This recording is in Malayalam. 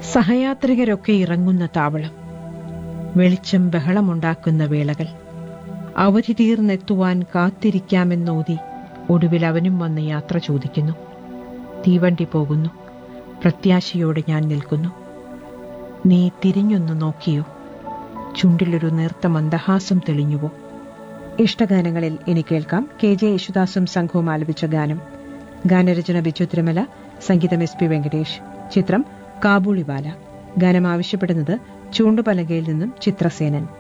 സഹയാത്രികരൊക്കെ ഇറങ്ങുന്ന താവളം വെളിച്ചം ബഹളമുണ്ടാക്കുന്ന വേളകൾ അവധി തീർന്നെത്തുവാൻ കാത്തിരിക്കാമെന്നോതി ഒടുവിൽ അവനും വന്ന് യാത്ര ചോദിക്കുന്നു തീവണ്ടി പോകുന്നു പ്രത്യാശയോടെ ഞാൻ നിൽക്കുന്നു നീ തിരിഞ്ഞൊന്നു നോക്കിയോ ചുണ്ടിലൊരു നേർത്ത മന്ദഹാസം തെളിഞ്ഞുവോ ഇഷ്ടഗാനങ്ങളിൽ ഇനി കേൾക്കാം കെ ജെ യേശുദാസും സംഘവും ആലപിച്ച ഗാനം ഗാനരചന ബിജു തിരുമല സംഗീതം എസ് പി വെങ്കടേഷ് ചിത്രം കാബൂളിവാല ഗാനം ആവശ്യപ്പെടുന്നത് ചൂണ്ടുപലകയിൽ നിന്നും ചിത്രസേനൻ